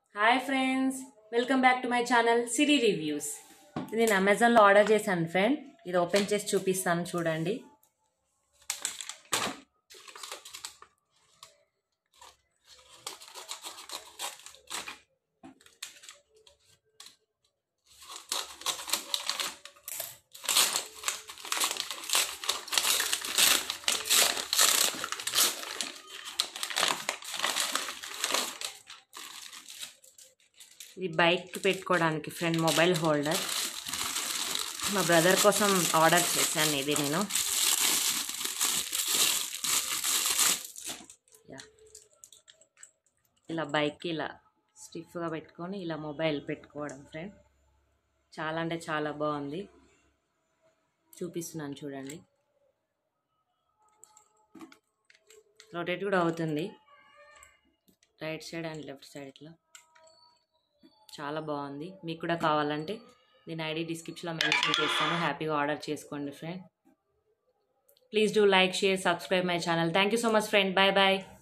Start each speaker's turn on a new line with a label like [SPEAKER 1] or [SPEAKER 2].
[SPEAKER 1] Hi friends welcome back to my channel Siri reviews ఇది నేను అమెజాన్లో ఆర్డర్ చేశాను ఫ్రెండ్ ఇది ఓపెన్ చేసి చూపిస్తాను చూడండి ఇది బైక్ పెట్టుకోవడానికి ఫ్రెండ్ మొబైల్ హోల్డర్ మా బ్రదర్ కోసం ఆర్డర్ చేశాను ఇది నేను యా. ఇలా బైక్కి ఇలా స్టిఫ్గా పెట్టుకొని ఇలా మొబైల్ పెట్టుకోవడం ఫ్రెండ్ చాలా అంటే చాలా బాగుంది చూపిస్తున్నాను చూడండి రొటేట్ కూడా అవుతుంది right side and left side ఇట్లా చాలా బాగుంది మీకు కూడా కావాలంటే దీని ఐడి డిస్క్రిప్షన్లో మెన్షన్ చేస్తాను హ్యాపీగా ఆర్డర్ చేసుకోండి friend please do like share subscribe my channel thank you so much friend bye bye